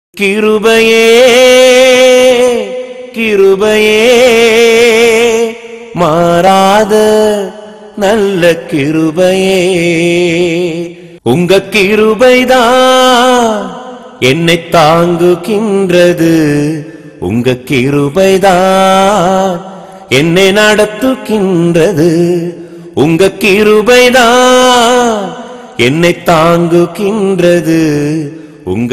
கிருபையே கிருபையே மாறாத நல்ல கிருபையே உங்க கிருபைதான் என்னை தாங்குகின்றது உங்க கிருபைதான் என்னை நடத்துகின்றது உங்க கிருபைதான் என்னை தாங்குகின்றது உங்க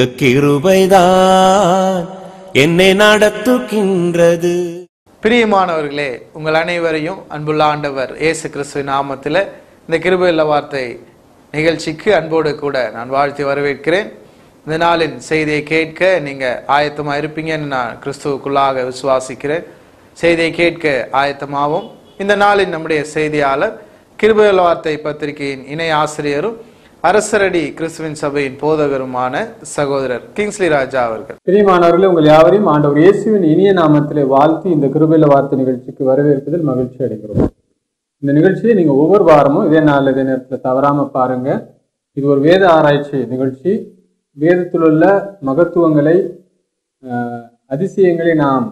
கிருபைதான் என்னை நடத்துகின்றது பிரியமானவர்களே உங்கள் அனைவரையும் அன்புள்ள ஆண்டவர் இயேசு கிறிஸ்துவின் நாமத்தில் இந்த கிருபையுள்ள வார்த்தை நிகழ்ச்சிக்கு அன்போடு கூட நான் வாழ்த்தி வரவேற்கிறேன் இந்த நாளின் செய்தியை கேட்க நீங்க ஆயத்தமா இருப்பீங்கன்னு நான் கிறிஸ்துவுக்குள்ளாக விசுவாசிக்கிறேன் செய்தியை கேட்க ஆயத்தமாவும் இந்த நாளின் நம்முடைய செய்தியாளர் கிருபையுள்ள வார்த்தை பத்திரிகையின் இணை ஆசிரியரும் அரசரடி கிறிஸ்துவின் சபையின் போதகருமான சகோதரர் கிங்ஸ்லி ராஜா அவர்கள் பிரியமானவர்களே உங்கள் யாவரையும் ஆண்டவர் இயேசுவின் இனிய நாமத்திலே வாழ்த்தி இந்த கிருபையில வார்த்தை நிகழ்ச்சிக்கு வரவேற்பதில் மகிழ்ச்சி அடைகிறோம் இந்த நிகழ்ச்சியை நீங்க ஒவ்வொரு வாரமும் இதே நாள் இதே நேரத்தில் தவறாம பாருங்க இது ஒரு வேத ஆராய்ச்சி நிகழ்ச்சி வேதத்தில் உள்ள மகத்துவங்களை ஆஹ், அதிசயங்களை நாம்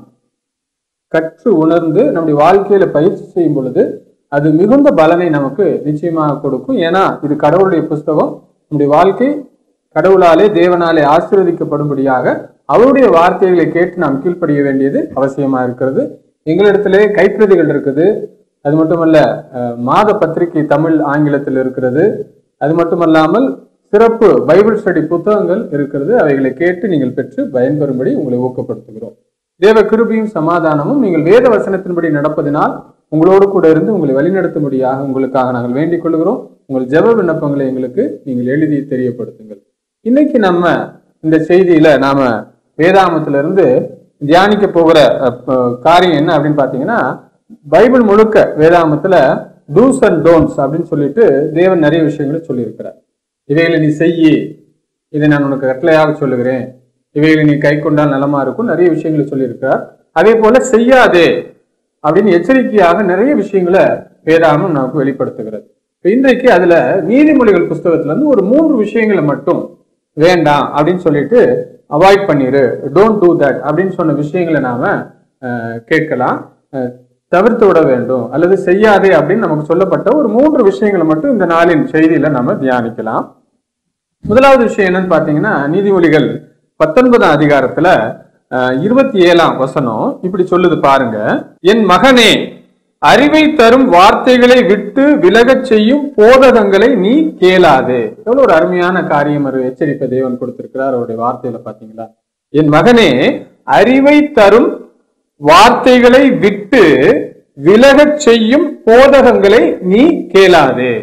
கற்று உணர்ந்து நம்முடைய வாழ்க்கையில பயிற்சி செய்யும் பொழுது அது மிகுந்த பலனை நமக்கு நிச்சயமாக கொடுக்கும் ஏன்னா இது கடவுளுடைய புஸ்தகம் நம்முடைய வாழ்க்கை கடவுளாலே தேவனாலே ஆசீர்வதிக்கப்படும்படியாக அவருடைய வார்த்தைகளை கேட்டு நாம் கீழ்ப்படிய வேண்டியது அவசியமா இருக்கிறது எங்களிடத்திலே கைப்பிரதிகள் இருக்குது அது மட்டுமல்ல அஹ், மாத பத்திரிகை தமிழ் ஆங்கிலத்தில் இருக்கிறது அது மட்டுமல்லாமல் சிறப்பு பைபிள் ஸ்டடி புத்தகங்கள் இருக்கிறது அவைகளை கேட்டு நீங்கள் பெற்று பயன்பெறும்படி உங்களை ஊக்கப்படுத்துகிறோம் தேவ கிருபையும் சமாதானமும் நீங்கள் வேத வசனத்தின்படி நடப்பதினால் உங்களோடு கூட இருந்து உங்களை வழிநடத்தும்படியாக உங்களுக்காக நாங்கள் வேண்டிக் கொள்கிறோம் உங்கள் ஜெப விண்ணப்பங்களை எங்களுக்கு நீங்கள் எழுதி தெரியப்படுத்துங்கள் இன்னைக்கு நம்ம இந்த செய்தியில நாம வேதாமத்துல இருந்து தியானிக்க போகிற அஹ், அஹ், காரியம் என்ன அப்படின்னு பாத்தீங்கன்னா பைபிள் முழுக்க வேதாமத்துல டூஸ் அண்ட் டோன்ஸ் அப்படின்னு சொல்லிட்டு தேவன் நிறைய விஷயங்களை சொல்லியிருக்கிறார் இவைகளை நீ செய்யி இதை நான் உனக்கு கட்டளையாக சொல்லுகிறேன் இவைகளை நீ கை கொண்டால் நலமா இருக்கும் நிறைய விஷயங்களை சொல்லியிருக்கிறார் அதே போல செய்யாதே அப்படின்னு எச்சரிக்கையாக நிறைய விஷயங்களை வேதாகம் நமக்கு வெளிப்படுத்துகிறது இப்ப இன்றைக்கு அதுல நீதிமொழிகள் புஸ்தகத்துல இருந்து ஒரு மூன்று விஷயங்களை மட்டும் வேண்டாம் அப்படின்னு சொல்லிட்டு அவாய்ட் பண்ணிரு டோன்ட் டூ தட் அப்படின்னு சொன்ன விஷயங்களை நாம அஹ், கேட்கலாம் அஹ், தவிர்த்து விட வேண்டும் அல்லது செய்யாதே அப்படின்னு நமக்கு சொல்லப்பட்ட ஒரு மூன்று விஷயங்களை மட்டும் இந்த நாளின் செய்தியில நாம தியானிக்கலாம் முதலாவது விஷயம் என்னன்னு பாத்தீங்கன்னா நீதிமொழிகள் பத்தொன்பதாம் அதிகாரத்துல அஹ், இருபத்தி ஏழாம் வசனம் இப்படி சொல்லுது பாருங்க என் மகனே அறிவை தரும் வார்த்தைகளை விட்டு விலகச் செய்யும் போதகங்களை நீ கேளாதே எவ்வளவு ஒரு அருமையான காரியம் ஒரு எச்சரிப்பை தேவன் கொடுத்திருக்கிறார் அவருடைய வார்த்தையில பாத்தீங்களா என் மகனே அறிவை தரும் வார்த்தைகளை விட்டு விலகச் செய்யும் போதகங்களை நீ கேளாதே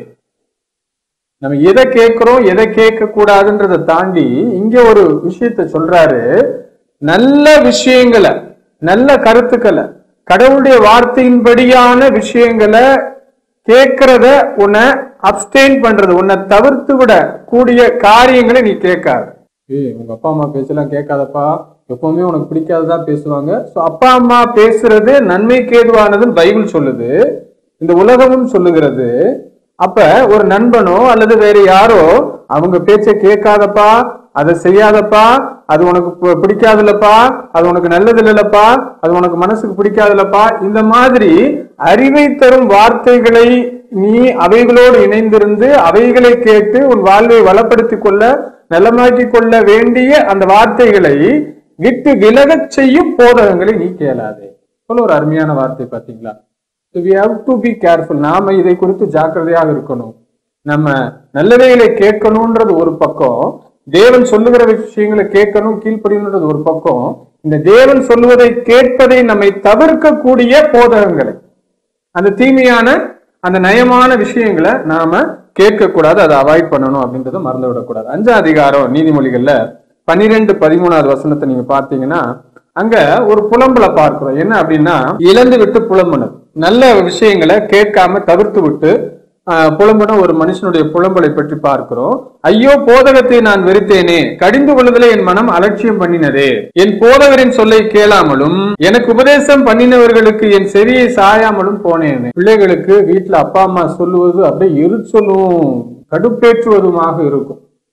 நம்ம எதை கேட்கிறோம் எதை கேட்க கூடாதுன்றதை தாண்டி இங்க ஒரு விஷயத்த சொல்றாரு நல்ல விஷயங்களை நல்ல கருத்துக்களை கடவுளுடைய வார்த்தையின்படியான விஷயங்களை கேட்கறத உன்னை அப்டெயின் பண்றது உன்னை தவிர்த்து விட கூடிய காரியங்களை நீ கேட்காத ஏய் உங்க அப்பா அம்மா பேச்செல்லாம் கேட்காதப்பா எப்பவுமே உனக்கு பிடிக்காததான் பேசுவாங்க சோ அப்பா அம்மா பேசுறது நன்மைக்கு ஏதுவானதுன்னு பைபிள் சொல்லுது இந்த உலகமும் சொல்லுகிறது அப்ப ஒரு நண்பனோ அல்லது வேற யாரோ அவங்க பேச்ச கேட்காதப்பா அதை செய்யாதப்பா அது உனக்கு பி- பிடிக்காதுல்லப்பா அது உனக்கு நல்லது இல்லப்பா அது உனக்கு மனசுக்கு பிடிக்காதுல்லப்பா இந்த மாதிரி அறிவை தரும் வார்த்தைகளை நீ அவைகளோடு இணைந்திருந்து அவைகளை கேட்டு உன் வாழ்வை வளப்படுத்திக் கொள்ள நலமாக்கிக் கொள்ள வேண்டிய அந்த வார்த்தைகளை விட்டு விலகச் செய்யும் போதகங்களை நீ கேளாதே இவ்வளவு ஒரு அருமையான வார்த்தை பாத்தீங்களா So we have to be careful நாம இதை குறித்து ஜாக்கிரதையாக இருக்கணும் நம்ம நல்லவைகளை கேட்கணும்ன்றது ஒரு பக்கம் தேவன் சொல்லுகிற விஷயங்களை கேட்கணும் கீழ்ப்படியணுன்றது ஒரு பக்கம் இந்த தேவன் சொல்லுவதை கேட்பதை நம்மை தவிர்க்கக்கூடிய போதகங்களை அந்த தீமையான அந்த நயமான விஷயங்களை நாம கேட்க கூடாது அதை அவாய்ட் பண்ணணும் அப்படின்றத மறந்து விடக்கூடாது அஞ்சாம் அதிகாரம் நீதிமொழிகள்ல பன்னிரெண்டு பதிமூணாவது வசனத்தை நீங்க பார்த்தீங்கன்னா அங்க ஒரு புலம்பலை பார்க்கிறோம் என்ன அப்படின்னா இழந்து விட்டு புலம்புனது நல்ல விஷயங்களை கேட்காம தவிர்த்து விட்டு ஆஹ், புலம்புன ஒரு மனுஷனுடைய புலம்பலை பற்றி பார்க்கிறோம் ஐயோ போதகத்தை நான் வெறுத்தேனே கடிந்து கொள்ளுதலை என் மனம் அலட்சியம் பண்ணினதே என் போதகரின் சொல்லை கேளாமலும் எனக்கு உபதேசம் பண்ணினவர்களுக்கு என் செவியை சாயாமலும் போனேனே பிள்ளைகளுக்கு வீட்டுல அப்பா அம்மா சொல்லுவது அப்படியே எரிச்சலும் கடுப்பேற்றுவதுமாக இருக்கும்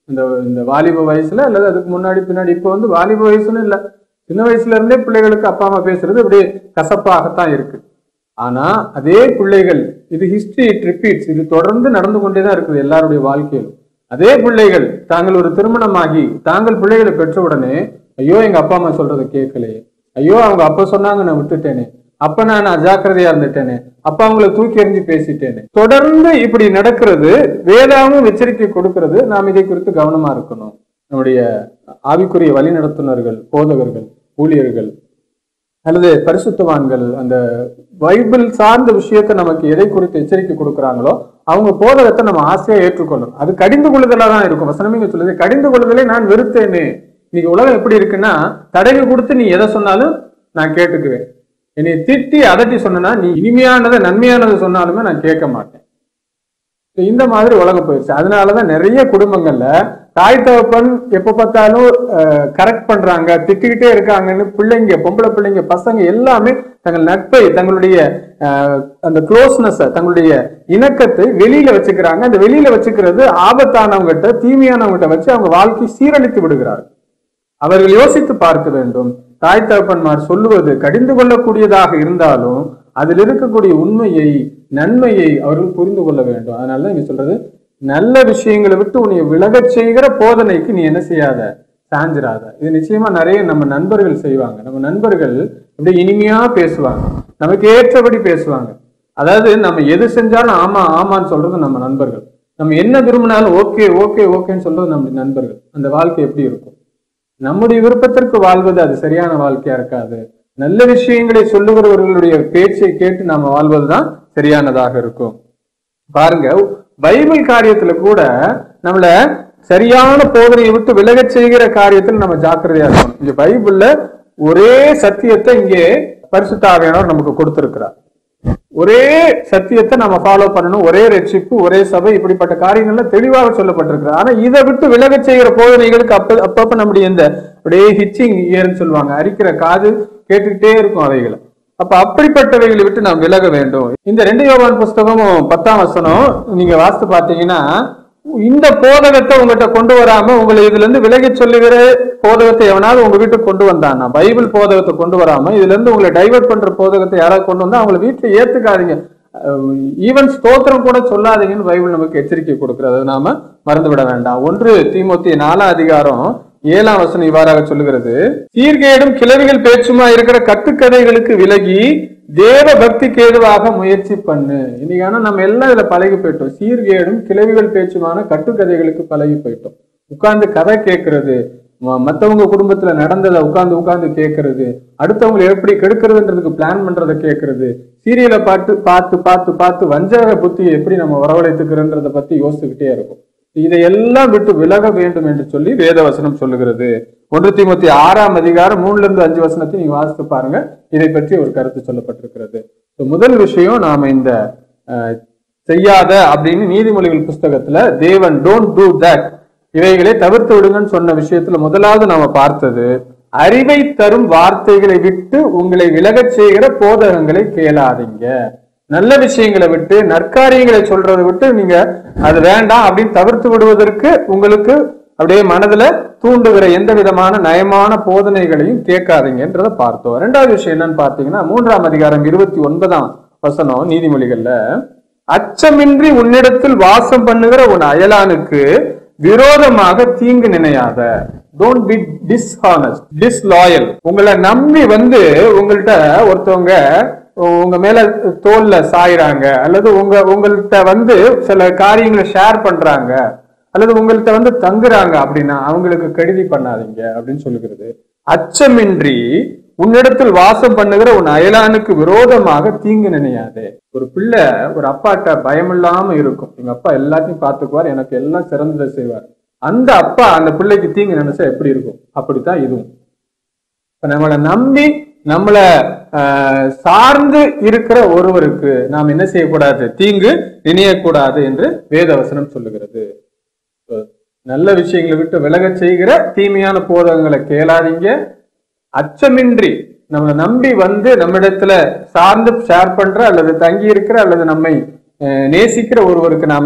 இந்த இந்த வாலிப வயசுல அல்லது அதுக்கு முன்னாடி பின்னாடி இப்போ வந்து வாலிப வயசுன்னு இல்லை சின்ன வயசுல இருந்தே பிள்ளைகளுக்கு அப்பா அம்மா பேசுறது இப்படி கசப்பாகத்தான் இருக்கு ஆனா அதே பிள்ளைகள் இது ஹிஸ்டரி இட் ரிப்பீட்ஸ் இது தொடர்ந்து நடந்து கொண்டே தான் இருக்குது எல்லாருடைய வாழ்க்கையிலும் அதே பிள்ளைகள் தாங்கள் ஒரு திருமணமாகி தாங்கள் பிள்ளைகளை பெற்ற உடனே ஐயோ எங்க அப்பா அம்மா சொல்றதை கேட்கலையே ஐயோ அவங்க அப்ப சொன்னாங்க நான் விட்டுட்டேனே அப்ப நான் அஜாக்கிரதையா இருந்துட்டேனே அப்ப அவங்கள தூக்கி எறிஞ்சு பேசிட்டேனே தொடர்ந்து இப்படி நடக்கிறது வேதாவும் எச்சரிக்கை கொடுக்கிறது நாம் இதை குறித்து கவனமா இருக்கணும் நம்முடைய ஆவிக்குரிய வழிநடத்துனர்கள் போதகர்கள் ஊழியர்கள் அல்லது பரிசுத்தவான்கள் அந்த பைபிள் சார்ந்த விஷயத்தை நமக்கு எதை குறித்து எச்சரிக்கை கொடுக்குறாங்களோ அவங்க போதகத்தை நம்ம ஆசையா ஏற்றுக்கொள்ளணும் அது கடிந்து கொள்ளுதலா தான் இருக்கும் வசனமே இங்க சொல்லுது கடிந்து கொள்ளுதலை நான் வெறுத்தேனே இன்னைக்கு உலகம் எப்படி இருக்குன்னா தடவி கொடுத்து நீ எதை சொன்னாலும் நான் கேட்டுக்குவேன் என்னை திட்டி அதட்டி சொன்னா நீ இனிமையானதை நன்மையானதை சொன்னாலுமே நான் கேட்க மாட்டேன் இந்த மாதிரி உலகம் போயிடுச்சு அதனாலதான் நிறைய குடும்பங்கள்ல தாய் தகப்பன் எப்ப பார்த்தாலும் கரெக்ட் பண்றாங்க திட்டிக்கிட்டே இருக்காங்கன்னு பிள்ளைங்க பொம்பளை பிள்ளைங்க பசங்க எல்லாமே தங்கள் நட்பை தங்களுடைய அஹ், அந்த க்ளோஸ்னஸ் தங்களுடைய இணக்கத்தை வெளியில வச்சுக்கிறாங்க அந்த வெளியில வச்சுக்கிறது ஆபத்தானவங்ககிட்ட தீமையானவங்ககிட்ட வச்சு அவங்க வாழ்க்கை சீரழித்து விடுகிறார்கள் அவர்கள் யோசித்து பார்க்க வேண்டும் தாய் தகப்பன்மார் சொல்லுவது கடிந்து கொள்ளக்கூடியதாக இருந்தாலும் அதில் இருக்கக்கூடிய உண்மையை நன்மையை அவர்கள் புரிந்து கொள்ள வேண்டும் அதனால தான் இங்க சொல்றது நல்ல விஷயங்களை விட்டு உன்னை விலகச் செய்கிற போதனைக்கு நீ என்ன செய்யாத சாஞ்சிராத இது நிச்சயமா நிறைய நம்ம நண்பர்கள் செய்வாங்க நம்ம நண்பர்கள் இப்படி இனிமையா பேசுவாங்க நமக்கு ஏற்றபடி பேசுவாங்க அதாவது நம்ம எது செஞ்சாலும் ஆமா ஆமான்னு சொல்றது நம்ம நண்பர்கள் நம்ம என்ன விரும்பினாலும் ஓகே ஓகே ஓகேன்னு சொல்றது நம்முடைய நண்பர்கள் அந்த வாழ்க்கை எப்படி இருக்கும் நம்முடைய விருப்பத்திற்கு வாழ்வது அது சரியான வாழ்க்கையா இருக்காது நல்ல விஷயங்களை சொல்லுகிறவர்களுடைய பேச்சை கேட்டு நாம வாழ்வதுதான் சரியானதாக இருக்கும் பாருங்க பைபிள் காரியத்துல கூட நம்மள சரியான போதனையை விட்டு விலகச் செய்கிற காரியத்தில் நம்ம ஜாக்கிரதையா இருக்கணும் இங்க பைபிள்ல ஒரே சத்தியத்தை இங்கே பரிசுத்த ஆவியானவர் நமக்கு கொடுத்திருக்கிறார் ஒரே சத்தியத்தை நம்ம ஃபாலோ பண்ணணும் ஒரே ரட்சிப்பு ஒரே சபை இப்படிப்பட்ட காரியங்கள்ல தெளிவாக சொல்லப்பட்டிருக்கு ஆனா இதை விட்டு விலகச் செய்கிற போதனைகளுக்கு அப்ப அப்பப்ப நம்முடைய இந்த அப்படியே ஹிச்சிங் இயர்னு சொல்லுவாங்க அரிக்கிற காது கேட்டுக்கிட்டே இருக்கும் அவைகளை அப்ப அப்படிப்பட்டவைகளை விட்டு நாம் விலக வேண்டும் இந்த ரெண்டு யோவான் புஸ்தகமும் பத்தாம் வசனம் நீங்க வாசித்து பார்த்தீங்கன்னா இந்த போதகத்தை உங்ககிட்ட கொண்டு வராம உங்களை இதுல இருந்து விலகி சொல்லுகிற போதகத்தை எவனாவது உங்க வீட்டுக்கு கொண்டு வந்தான்னா பைபிள் போதகத்தை கொண்டு வராம இதுல இருந்து உங்களை டைவர்ட் பண்ற போதகத்தை யாராவது கொண்டு வந்தா அவங்களை வீட்டுல ஏத்துக்காதீங்க ஈவன் ஸ்தோத்திரம் கூட சொல்லாதீங்கன்னு பைபிள் நமக்கு எச்சரிக்கை கொடுக்கிறது அது நாம மறந்து விட வேண்டாம் ஒன்று தீமோத்தி நாலாம் அதிகாரம் ஏழாம் வசனம் இவ்வாறாக சொல்லுகிறது சீர்கேடும் கிளவிகள் பேச்சுமா இருக்கிற கட்டுக்கதைகளுக்கு விலகி தேவ பக்திக்கு ஏதுவாக முயற்சி பண்ணு இன்னைக்கு ஆனா நம்ம எல்லாம் இதுல பழகி போயிட்டோம் சீர்கேடும் கிளவிகள் பேச்சுமான கட்டுக்கதைகளுக்கு பழகி போயிட்டோம் உட்கார்ந்து கதை கேட்கறது ம- மத்தவங்க குடும்பத்துல நடந்ததை உட்கார்ந்து உட்கார்ந்து கேட்கறது அடுத்தவங்களை எப்படி கெடுக்கிறதுன்றதுக்கு பிளான் பண்றதை கேட்கறது சீரியலை பார்த்து பார்த்து பார்த்து பார்த்து வஞ்சக புத்தியை எப்படி நம்ம வரவழைத்துக்கிறன்றத பத்தி யோசிச்சுக்கிட்டே இருக்கும் இதையெல்லாம் விட்டு விலக வேண்டும் என்று சொல்லி வேதவசனம் சொல்லுகிறது ஒன்று தீமத்தி ஆறாம் அதிகாரம் மூணுல இருந்து அஞ்சு வசனத்தை நீங்க வாசித்து பாருங்க இதை பற்றி ஒரு கருத்து சொல்லப்பட்டிருக்கிறது So, முதல் விஷயம் நாம இந்த அஹ், செய்யாத அப்படின்னு நீதிமொழிகள் புஸ்தகத்துல தேவன் டோன்ட் டூ தட் இவைகளை தவிர்த்து விடுங்கன்னு சொன்ன விஷயத்துல முதலாவது நாம பார்த்தது அறிவை தரும் வார்த்தைகளை விட்டு உங்களை விலகச் செய்கிற போதகங்களை கேளாதீங்க நல்ல விஷயங்களை விட்டு நற்காரியங்களை சொல்றதை விட்டு நீங்க அது வேண்டாம் அப்படின்னு தவிர்த்து விடுவதற்கு உங்களுக்கு அப்படியே மனதுல தூண்டுகிற எந்த விதமான நயமான போதனைகளையும் கேட்காதீங்கன்றத பார்த்தோம் ரெண்டாவது விஷயம் என்னன்னு பார்த்தீங்கன்னா மூன்றாம் அதிகாரம் இருபத்தி ஒன்பதாம் வசனம் நீதிமொழிகள்ல அச்சமின்றி உன்னிடத்தில் வாசம் பண்ணுகிற உன் அயலானுக்கு விரோதமாக தீங்கு நினையாத டோன்ட் பி டிஸ்ஹானஸ்ட் டிஸ்லாயல் உங்களை நம்பி வந்து உங்கள்கிட்ட ஒருத்தவங்க உங்க மேல தோல்ல சாயிறாங்க அல்லது உங்க உங்கள்கிட்ட வந்து சில காரியங்களை ஷேர் பண்றாங்க அல்லது உங்கள்கிட்ட வந்து தங்குறாங்க அப்படின்னா அவங்களுக்கு கெடுதி பண்ணாதீங்க அப்படின்னு சொல்லுகிறது அச்சமின்றி உன்னிடத்தில் வாசம் பண்ணுகிற உன் அயலானுக்கு விரோதமாக தீங்கு நினையாதே ஒரு பிள்ளை ஒரு அப்பாட்ட பயமில்லாம இருக்கும் எங்க அப்பா எல்லாத்தையும் பார்த்துக்குவார் எனக்கு எல்லாம் சிறந்ததை செய்வார் அந்த அப்பா அந்த பிள்ளைக்கு தீங்கு நினைச்சா எப்படி இருக்கும் அப்படித்தான் இதுவும் இப்ப நம்மளை நம்பி நம்மள ஆஹ், சார்ந்து இருக்கிற ஒருவருக்கு நாம் என்ன செய்யக்கூடாது தீங்கு நினையக்கூடாது என்று வேதவசனம் சொல்லுகிறது So, நல்ல விஷயங்களை விட்டு விலகச் செய்கிற தீமையான போதகங்களை கேளாதீங்க அச்சமின்றி நம்மளை நம்பி வந்து நம்மிடத்துல சார்ந்து ஷேர் பண்ற அல்லது தங்கி இருக்கிற அல்லது நம்மை அஹ், நேசிக்கிற ஒருவருக்கு நாம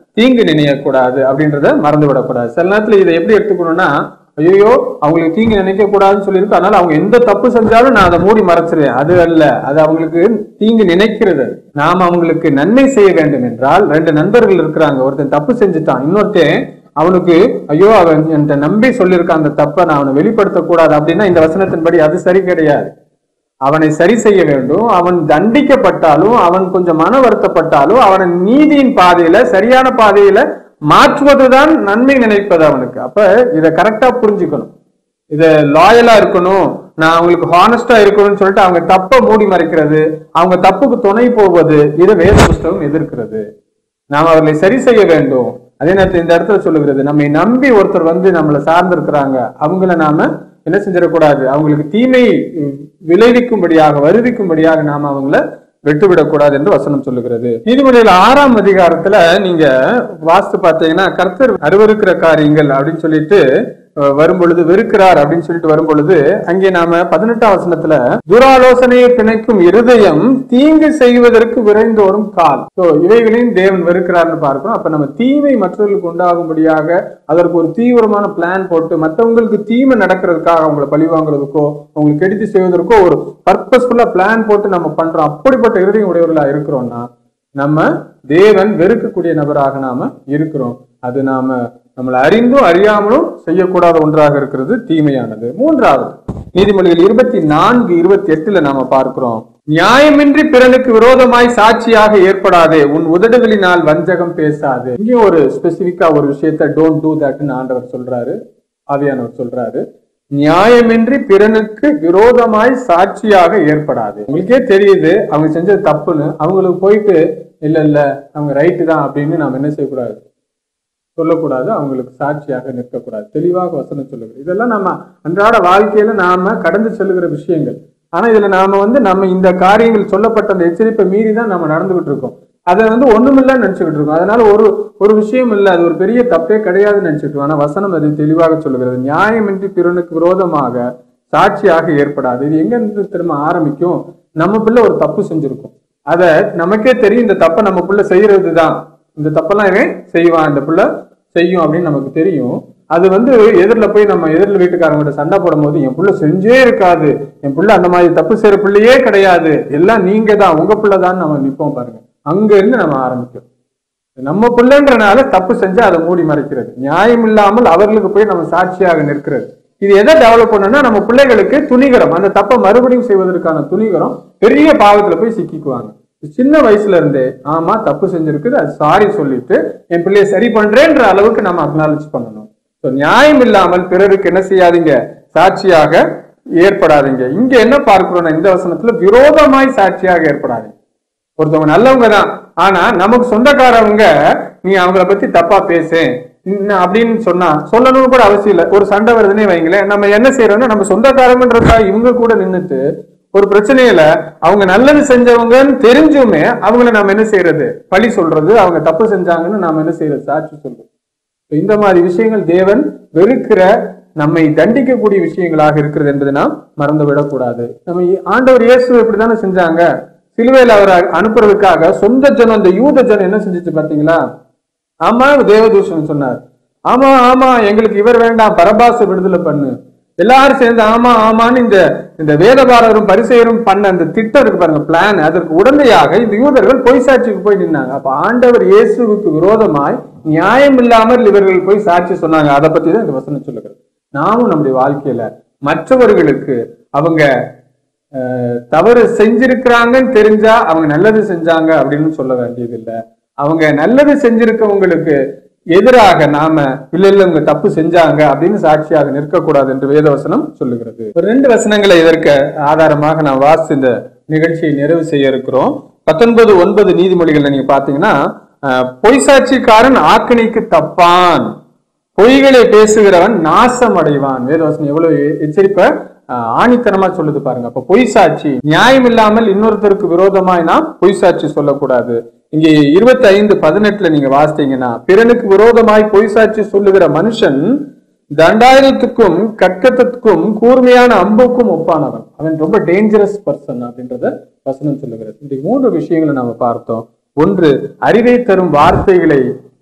தீங்கு நினையக்கூடாது அப்படின்றத மறந்து விடக்கூடாது சில நேரத்துல இதை எப்படி எடுத்துக்கணும்னா ஐயோ அவங்களுக்கு தீங்கு நினைக்க கூடாதுன்னு சொல்லியிருக்கு அதனால அவங்க எந்த தப்பு செஞ்சாலும் நான் அதை மூடி மறைச்சிருவேன் அது அல்ல அது அவங்களுக்கு தீங்கு நினைக்கிறது நாம அவங்களுக்கு நன்மை செய்ய வேண்டும் என்றால் ரெண்டு நண்பர்கள் இருக்கிறாங்க ஒருத்தன் தப்பு செஞ்சுட்டான் இன்னொருத்தன் அவனுக்கு ஐயோ அவன் என்கிட்ட நம்பி சொல்லியிருக்கான் அந்த தப்பை நான் அவனை வெளிப்படுத்தக்கூடாது அப்படின்னா இந்த வசனத்தின்படி அது சரி கிடையாது அவனை சரி செய்ய வேண்டும் அவன் தண்டிக்கப்பட்டாலும் அவன் கொஞ்சம் மன வருத்தப்பட்டாலும் அவனை நீதியின் பாதையில சரியான பாதையில மாற்றுவதுதான் நன்மை நினைப்பது அவனுக்கு அப்ப இதை கரெக்டா புரிஞ்சுக்கணும் இத லாயலா இருக்கணும் நான் அவங்களுக்கு ஹானஸ்டா இருக்கணும்னு சொல்லிட்டு அவங்க தப்பை மூடி மறைக்கிறது அவங்க தப்புக்கு துணை போவது இதை வேத புஸ்தகம் எதிர்க்கிறது நாம் அவர்களை சரி செய்ய வேண்டும் அதே நேரத்தில் இந்த இடத்துல சொல்லுகிறது நம்மை நம்பி ஒருத்தர் வந்து நம்மளை சார்ந்திருக்கிறாங்க அவங்கள நாம என்ன செஞ்சிடக்கூடாது அவங்களுக்கு தீமை உம், விளைவிக்கும்படியாக வருவிக்கும்படியாக நாம அவங்கள விட்டுவிடக்கூடாது என்று வசனம் சொல்லுகிறது நீதிமொழியில் ஆறாம் அதிகாரத்துல நீங்க வாஸ்து பார்த்தீங்கன்னா கர்த்தர் அருவருக்கிற காரியங்கள் அப்படின்னு சொல்லிட்டு அஹ், வரும் பொழுது வெறுக்கிறார் அப்படின்னு சொல்லிட்டு வரும் பொழுது அங்கே நாம பதினெட்டாம் வசனத்துல துராலோசனையை பிணைக்கும் இருதயம் தீங்கு செய்வதற்கு விரைந்தோரும் கால் சோ இவைகளையும் தேவன் வெறுக்கிறார்னு பார்க்கிறோம் அப்ப நம்ம தீமை மற்றவர்களுக்கு உண்டாகும்படியாக அதற்கு ஒரு தீவிரமான பிளான் போட்டு மற்றவங்களுக்கு தீமை நடக்கிறதுக்காக அவங்களை பழி வாங்குறதுக்கோ அவங்களுக்கு கெடுத்து செய்வதற்கோ ஒரு பர்பஸ்ஃபுல்லா பிளான் போட்டு நம்ம பண்றோம் அப்படிப்பட்ட இருதயம் உடையவர்களா இருக்கிறோம்னா நம்ம தேவன் வெறுக்கக்கூடிய நபராக நாம இருக்கிறோம் அது நாம நம்மளை அறிந்தும் அறியாமலும் செய்யக்கூடாத ஒன்றாக இருக்கிறது தீமையானது மூன்றாவது நீதிமொழிகள் இருபத்தி நான்கு இருபத்தி எட்டுல நாம பார்க்கிறோம் நியாயமின்றி பிறனுக்கு விரோதமாய் சாட்சியாக ஏற்படாதே உன் உதடுகளினால் வஞ்சகம் பேசாதே இங்கேயும் ஒரு ஸ்பெசிபிக்கா ஒரு விஷயத்த டோன்ட் டூ தட்னு ஆண்டவர் சொல்றாரு ஆவியானவர் சொல்றாரு நியாயமின்றி பிறனுக்கு விரோதமாய் சாட்சியாக ஏற்படாது உங்களுக்கே தெரியுது அவங்க செஞ்சது தப்புன்னு அவங்களுக்கு போயிட்டு இல்ல இல்ல அவங்க ரைட்டு தான் அப்படின்னு நாம என்ன செய்யக்கூடாது சொல்லக்கூடாது அவங்களுக்கு சாட்சியாக நிற்கக்கூடாது தெளிவாக வசனம் சொல்லுகிறது இதெல்லாம் நம்ம அன்றாட வாழ்க்கையில நாம கடந்து செல்லுகிற விஷயங்கள் ஆனா இதுல நாம வந்து நம்ம இந்த காரியங்கள் சொல்லப்பட்ட அந்த எச்சரிப்பை மீறி தான் நம்ம நடந்துகிட்டு இருக்கோம் அதை வந்து ஒண்ணுமில்லன்னு நினைச்சுக்கிட்டு இருக்கோம் அதனால ஒரு ஒரு விஷயம் இல்லை அது ஒரு பெரிய தப்பே கிடையாதுன்னு நினைச்சிட்டு இருக்கோம் ஆனா வசனம் அது தெளிவாக சொல்லுகிறது நியாயமின்றி பிறனுக்கு விரோதமாக சாட்சியாக ஏற்படாது இது எங்க இருந்து திரும்ப ஆரம்பிக்கும் நம்ம பிள்ளை ஒரு தப்பு செஞ்சிருக்கும் அத நமக்கே தெரியும் இந்த தப்பை நம்ம புள்ள செய்யறது தான் இந்த தப்பெல்லாம் இவன் செய்வான் இந்த புள்ள செய்யும் அப்படின்னு நமக்கு தெரியும் அது வந்து எதிரில் போய் நம்ம எதிரில் வீட்டுக்காரங்கிட்ட சண்டை போடும்போது என் புள்ள செஞ்சே இருக்காது என் புள்ள அந்த மாதிரி தப்பு செய்யற பிள்ளையே கிடையாது எல்லாம் நீங்க தான் உங்க புள்ள தான் நம்ம நிப்போம் பாருங்க அங்க இருந்து நம்ம ஆரம்பிக்கும் நம்ம பிள்ளைன்றனால தப்பு செஞ்சா அதை மூடி மறைக்கிறது நியாயம் இல்லாமல் அவர்களுக்கு போய் நம்ம சாட்சியாக நிற்கிறது இது எதை டெவலப் பண்ணணும்னா நம்ம பிள்ளைகளுக்கு துணிகரம் அந்த தப்பை மறுபடியும் செய்வதற்கான துணிகரம் பெரிய பாவத்துல போய் சிக்கிக்குவாங்க சின்ன வயசுல இருந்தே ஆமா தப்பு செஞ்சிருக்குது அது சாரி சொல்லிட்டு என் பிள்ளைய சரி பண்றேன்ற அளவுக்கு நம்ம அக்னாலஜ் பண்ணணும் So, நியாயம் இல்லாமல் பிறருக்கு என்ன செய்யாதீங்க சாட்சியாக ஏற்படாதீங்க இங்க என்ன பார்க்கிறோம்னா இந்த வசனத்துல விரோதமாய் சாட்சியாக ஏற்படாதீங்க ஒருத்தவங்க நல்லவங்க தான் ஆனா நமக்கு சொந்தக்காரவங்க நீ அவங்கள பத்தி தப்பா பேசு இன்ன அப்படின்னு சொன்னா சொல்லணும்னு கூட அவசியம் இல்லை ஒரு சண்டை வருதுன்னே வைங்களேன் நம்ம என்ன செய்யறோம்னா நம்ம சொந்தக்காரங்கன்றதா இவங்க கூட நின்னுட்டு ஒரு பிரச்சனையில அவங்க நல்லது செஞ்சவங்கன்னு தெரிஞ்சுமே அவங்கள நாம என்ன செய்யறது பழி சொல்றது அவங்க தப்பு செஞ்சாங்கன்னு நாம என்ன செய்யறது சாட்சி சொல்றது இப்ப இந்த மாதிரி விஷயங்கள் தேவன் வெறுக்கிற நம்மை தண்டிக்கக்கூடிய விஷயங்களாக இருக்கிறது என்பதை நாம் மறந்து விடக்கூடாது நம்ம இ- ஆண்டவர் இயேசு இப்படித்தானே செஞ்சாங்க சிலுவையில் அவரை அனுப்புறதுக்காக சொந்த ஜனம் இந்த யூத ஜனம் என்ன செஞ்சுச்சு பாத்தீங்களா ஆமா தேவதூஷன் சொன்னார் ஆமா ஆமா எங்களுக்கு இவர் வேண்டாம் பரபாச விடுதலை பண்ணு எல்லாரும் சேர்ந்து ஆமா ஆமான்னு இந்த இந்த வேதபாரரும் பரிசெயரும் பண்ண அந்த திட்டம் இருக்கு பாருங்க பிளான் அதற்கு உடந்தையாக இந்த யூதர்கள் பொய் சாட்சிக்கு போய் நின்னாங்க அப்ப ஆண்டவர் இயேசுவுக்கு விரோதமாய் நியாயம் இல்லாமல் இவர்கள் போய் சாட்சி சொன்னாங்க அதை பத்தி தான் இந்த வசனம் சொல்லுகிறது நாமும் நம்முடைய வாழ்க்கையில மற்றவர்களுக்கு அவங்க அஹ், தவறு செஞ்சிருக்கிறாங்கன்னு தெரிஞ்சா அவங்க நல்லது செஞ்சாங்க அப்படின்னு சொல்ல வேண்டியதில்லை அவங்க நல்லது செஞ்சிருக்கவங்களுக்கு எதிராக நாம இல்ல இல்ல இவங்க தப்பு செஞ்சாங்க அப்படின்னு சாட்சியாக நிற்கக்கூடாது என்று வேதவசனம் சொல்லுகிறது ஒரு ரெண்டு வசனங்களை இதற்கு ஆதாரமாக நான் வாசித்து இந்த நிகழ்ச்சியை நிறைவு செய்ய இருக்கிறோம் பத்தொன்பது ஒன்பது நீதிமொழிகள்ல நீங்க பாத்தீங்கன்னா அஹ், பொய் சாட்சிக்காரன் ஆக்கினிக்கு தப்பான் பொய்களை பேசுகிறவன் நாசம் அடைவான் வேதவசனம் எவ்வளவு எ- எச்சரிப்ப ஆஹ், ஆணித்தனமா சொல்லுது பாருங்க அப்ப பொய் சாட்சி நியாயம் இல்லாமல் இன்னொருத்தருக்கு விரோதமாய் நாம் பொய் சாட்சி சொல்லக்கூடாது இங்கே இருபத்தி ஐந்து பதினெட்டுல நீங்க வாசித்தீங்கன்னா பிறனுக்கு விரோதமாய் பொய் சாட்சி சொல்லுகிற மனுஷன் தண்டாயுதத்துக்கும் கற்கத்துக்கும் கூர்மையான அம்புக்கும் ஒப்பானவன் அவன் ரொம்ப டேஞ்சரஸ் பர்சன் அப்படின்றத வசனம் சொல்லுகிறது இந்த மூன்று விஷயங்களை நாம பார்த்தோம் ஒன்று அறிவை தரும் வார்த்தைகளை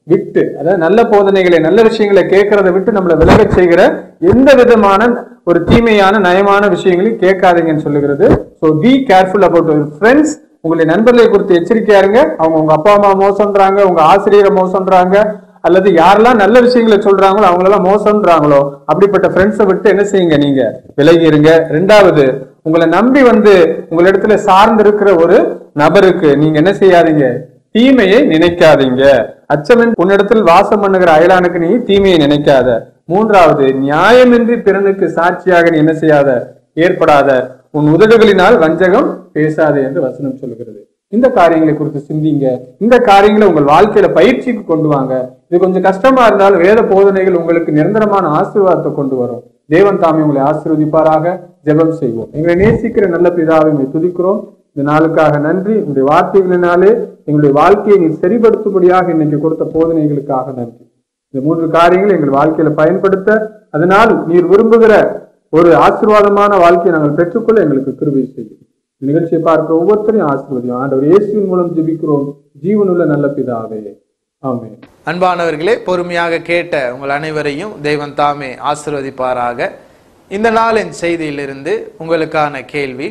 விட்டு அதாவது நல்ல போதனைகளை நல்ல விஷயங்களை கேட்கறத விட்டு நம்மளை விலகச் செய்கிற எந்த விதமான ஒரு தீமையான நயமான விஷயங்களையும் கேட்காதீங்கன்னு சொல்லுகிறது so be careful about your friends உங்களுடைய நண்பர்களை குறித்து எச்சரிக்கையா இருங்க அவங்க உங்க அப்பா அம்மா மோசம்ன்றாங்க உங்க ஆசிரியரை மோசம்ன்றாங்க அல்லது யாரெல்லாம் நல்ல விஷயங்களை சொல்றாங்களோ அவங்களெல்லாம் மோசம்ன்றாங்களோ அப்படிப்பட்ட ஃப்ரெண்ட்ஸை விட்டு என்ன செய்யுங்க நீங்க விலகி இருங்க ரெண்டாவது உங்களை நம்பி வந்து உங்களிடத்துல சார்ந்து இருக்கிற ஒரு நபருக்கு நீங்க என்ன செய்யாதீங்க தீமையை நினைக்காதீங்க அச்சமின் உன்னிடத்தில் வாசம் பண்ணுகிற அயலானுக்கு நீ தீமையை நினைக்காத மூன்றாவது நியாயமின்றி பிறனுக்கு சாட்சியாக நீ என்ன செய்யாத ஏற்படாத உன் உதடுகளினால் வஞ்சகம் பேசாதே என்று வசனம் சொல்லுகிறது இந்த காரியங்களை குறித்து சிந்திங்க இந்த காரியங்களை உங்கள் வாழ்க்கையில பயிற்சிக்கு கொண்டு வாங்க இது கொஞ்சம் கஷ்டமா இருந்தாலும் வேத போதனைகள் உங்களுக்கு நிரந்தரமான ஆசீர்வாதத்தை கொண்டு வரும் தேவன் தாமே உங்களை ஆசீர்வதிப்பாராக ஜெபம் செய்வோம் எங்களை நேசிக்கிற நல்ல பிதாவை உம்மை துதிக்கிறோம் இந்த நாளுக்காக நன்றி உங்களுடைய வார்த்தைகளினாலே எங்களுடைய வாழ்க்கையை நீ சரிபடுத்தும்படியாக இன்னைக்கு கொடுத்த போதனைகளுக்காக நன்றி இந்த மூன்று காரியங்களை எங்கள் வாழ்க்கையில பயன்படுத்த அதனால் நீர் விரும்புகிற ஒரு ஆசீர்வாதமான வாழ்க்கையை நாங்கள் பெற்றுக்கொள்ள எங்களுக்கு கிருபை செய்யும் இந்த நிகழ்ச்சியை பார்க்கிற ஒவ்வொருத்தரையும் ஆசீர்வதியும் ஆண்டவர் இயேசுவின் மூலம் ஜெபிக்கிறோம் ஜீவனுள்ள நல்ல பிதாவே ஆமென் அன்பானவர்களே பொறுமையாக கேட்ட உங்கள் அனைவரையும் தெய்வம் தாமே ஆசிர்வதிப்பாராக இந்த நாளின் செய்தியிலிருந்து உங்களுக்கான கேள்வி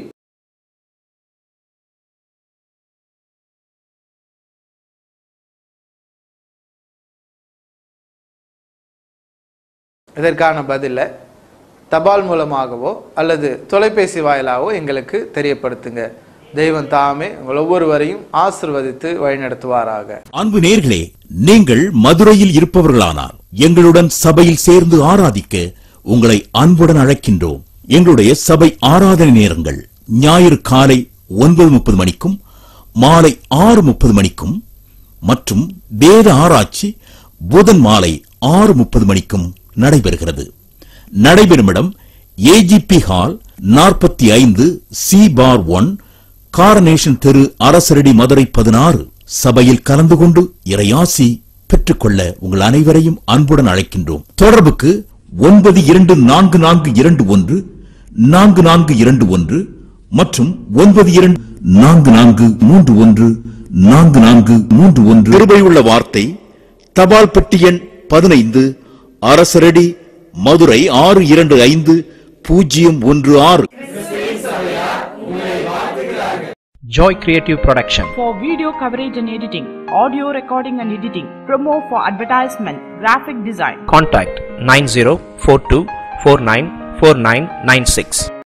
இதற்கான பதிலை தபால் மூலமாகவோ அல்லது தொலைபேசி வாயிலாகவோ எங்களுக்கு தெரியப்படுத்துங்க தெய்வம் தாமே உங்கள் ஒவ்வொருவரையும் ஆசிர்வதித்து வழிநடத்துவாராக அன்பு நேர்களே நீங்கள் மதுரையில் இருப்பவர்களானால் எங்களுடன் சபையில் சேர்ந்து ஆராதிக்க உங்களை அன்புடன் அழைக்கின்றோம் எங்களுடைய சபை ஆராதனை நேரங்கள் ஞாயிறு காலை ஒன்பது முப்பது மணிக்கும் மாலை ஆறு முப்பது மணிக்கும் மற்றும் வேத ஆராய்ச்சி புதன் மாலை ஆறு முப்பது மணிக்கும் நடைபெறுகிறது நடைபெறும் இடம் ஏஜிபி ஹால் நாற்பத்தி ஐந்து சி பார் ஒன் காரனேஷன் தெரு அரசரடி மதுரை பதினாறு சபையில் கலந்து கொண்டு இறையாசி பெற்றுக்கொள்ள உங்கள் அனைவரையும் அன்புடன் அழைக்கின்றோம் தொடர்புக்கு ஒன்பது இரண்டு நான்கு நான்கு இரண்டு ஒன்று நான்கு நான்கு இரண்டு ஒன்று மற்றும் ஒன்பது இரண்டு நான்கு நான்கு மூன்று ஒன்று நான்கு நான்கு மூன்று ஒன்று கிருபையுள்ள வார்த்தை தபால் பெட்டி எண் பதினைந்து அரசரடி மதுரை ஆறு இரண்டு ஐந்து பூஜ்ஜியம் ஒன்று ஆறு Joy Creative Production. for video coverage and editing, audio recording and editing, promo for advertisement, graphic design. Contact 9042494996.